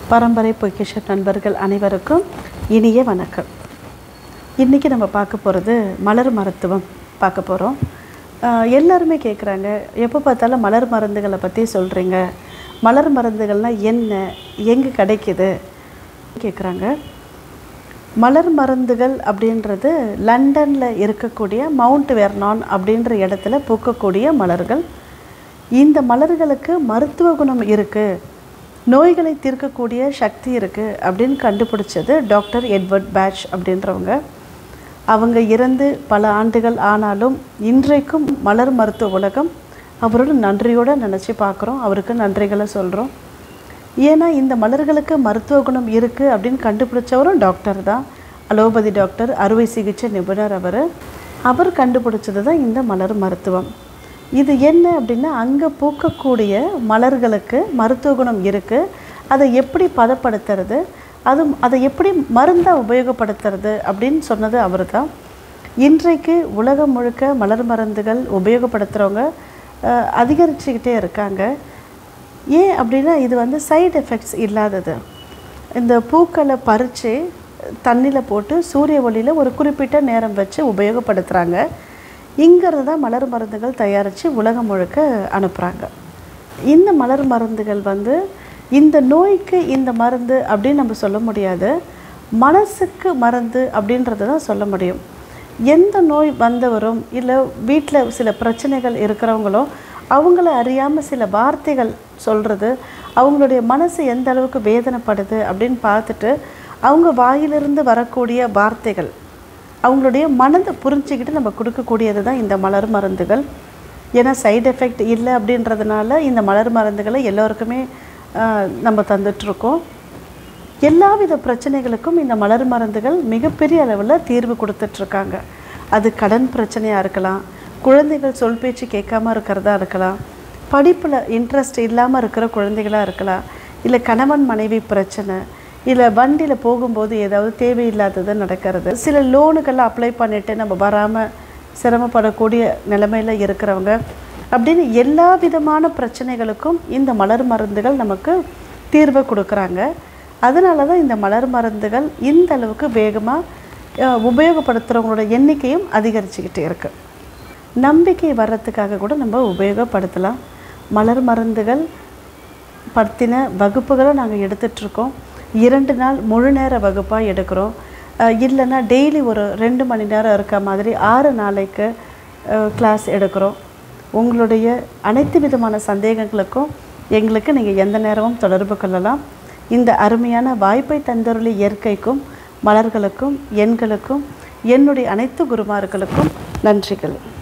பரம்பரை பொக்கிஷ நண்பர்கள் அனைவருக்கும் இனிய வணக்கம் இன்றைக்கி நம்ம பார்க்க போகிறது மலர் மருத்துவம் பார்க்க போகிறோம் எல்லாருமே கேட்குறாங்க எப்போ பார்த்தாலும் மலர் மருந்துகளை பற்றி சொல்கிறீங்க மலர் மருந்துகள்னால் என்ன எங்கே கிடைக்குது கேட்குறாங்க மலர் மருந்துகள் அப்படின்றது லண்டனில் இருக்கக்கூடிய மவுண்ட் வெர்னான் அப்படின்ற இடத்துல பூக்கக்கூடிய மலர்கள் இந்த மலர்களுக்கு மருத்துவ குணம் இருக்குது நோய்களை தீர்க்கக்கூடிய சக்தி இருக்குது அப்படின்னு கண்டுபிடிச்சது டாக்டர் எட்வர்ட் பேட்ச் அப்படின்றவங்க அவங்க இறந்து பல ஆண்டுகள் ஆனாலும் இன்றைக்கும் மலர் மருத்துவ உலகம் அவரோட நன்றியோடு நினச்சி பார்க்குறோம் அவருக்கு நன்றிகளை சொல்கிறோம் ஏன்னா இந்த மலர்களுக்கு மருத்துவ குணம் இருக்குது அப்படின்னு கண்டுபிடிச்சவரும் டாக்டர் தான் அலோபதி டாக்டர் அறுவை சிகிச்சை நிபுணர் அவர் அவர் கண்டுபிடிச்சது தான் இந்த மலர் மருத்துவம் இது என்ன அப்படின்னா அங்கே பூக்கக்கூடிய மலர்களுக்கு மருத்துவ குணம் இருக்குது அதை எப்படி பதப்படுத்துறது அது அதை எப்படி மருந்தாக உபயோகப்படுத்துறது அப்படின்னு சொன்னது அவர் தான் இன்றைக்கு உலகம் முழுக்க மலர் மருந்துகள் உபயோகப்படுத்துகிறவங்க அதிகரிச்சுக்கிட்டே இருக்காங்க ஏன் அப்படின்னா இது வந்து சைடு எஃபெக்ட்ஸ் இல்லாதது இந்த பூக்களை பறித்து தண்ணியில் போட்டு சூரிய ஒளியில் ஒரு குறிப்பிட்ட நேரம் வச்சு உபயோகப்படுத்துகிறாங்க இங்கிறது தான் மலர் மருந்துகள் தயாரித்து உலகம் முழுக்க அனுப்புகிறாங்க இந்த மலர் மருந்துகள் வந்து இந்த நோய்க்கு இந்த மருந்து அப்படின்னு நம்ம சொல்ல முடியாது மனசுக்கு மருந்து அப்படின்றத தான் சொல்ல முடியும் எந்த நோய் வந்தவரும் இல்லை வீட்டில் சில பிரச்சனைகள் இருக்கிறவங்களோ அவங்கள அறியாமல் சில வார்த்தைகள் சொல்கிறது அவங்களுடைய மனசு எந்த அளவுக்கு வேதனைப்படுது அப்படின்னு பார்த்துட்டு அவங்க வாயிலிருந்து வரக்கூடிய வார்த்தைகள் அவங்களுடைய மனதை புரிஞ்சுக்கிட்டு நம்ம கொடுக்கக்கூடியது தான் இந்த மலர் மருந்துகள் ஏன்னா சைடு எஃபெக்ட் இல்லை அப்படின்றதுனால இந்த மலர் மருந்துகளை எல்லோருக்குமே நம்ம தந்துட்டுருக்கோம் எல்லா வித பிரச்சனைகளுக்கும் இந்த மலர் மருந்துகள் மிகப்பெரிய அளவில் தீர்வு கொடுத்துட்ருக்காங்க அது கடன் பிரச்சனையாக இருக்கலாம் குழந்தைகள் சொல் பேச்சு கேட்காம இருக்கிறதா இருக்கலாம் படிப்பில் இன்ட்ரெஸ்ட் இல்லாமல் இருக்கிற குழந்தைகளாக இருக்கலாம் இல்லை கணவன் மனைவி பிரச்சனை இல்லை வண்டியில் போகும்போது ஏதாவது தேவையில்லாதது நடக்கிறது சில லோனுக்கெல்லாம் அப்ளை பண்ணிவிட்டு நம்ம வராமல் சிரமப்படக்கூடிய நிலைமையில் இருக்கிறவங்க அப்படின்னு எல்லா விதமான பிரச்சனைகளுக்கும் இந்த மலர் மருந்துகள் நமக்கு தீர்வை கொடுக்குறாங்க அதனால தான் இந்த மலர் மருந்துகள் இந்த அளவுக்கு வேகமாக உபயோகப்படுத்துகிறவங்களோட எண்ணிக்கையும் அதிகரிச்சுக்கிட்டே இருக்குது நம்பிக்கை வர்றதுக்காக கூட நம்ம உபயோகப்படுத்தலாம் மலர் மருந்துகள் பற்றின வகுப்புகளை நாங்கள் எடுத்துகிட்ருக்கோம் இரண்டு நாள் முழு நேர வகுப்பாக எடுக்கிறோம் இல்லைன்னா டெய்லி ஒரு ரெண்டு மணி நேரம் இருக்க மாதிரி ஆறு நாளைக்கு கிளாஸ் எடுக்கிறோம் உங்களுடைய அனைத்து விதமான சந்தேகங்களுக்கும் எங்களுக்கு நீங்கள் எந்த நேரமும் தொடர்பு கொள்ளலாம் இந்த அருமையான வாய்ப்பை தந்தருளி இயற்கைக்கும் மலர்களுக்கும் எண்களுக்கும் என்னுடைய அனைத்து குருமார்களுக்கும் நன்றிகள்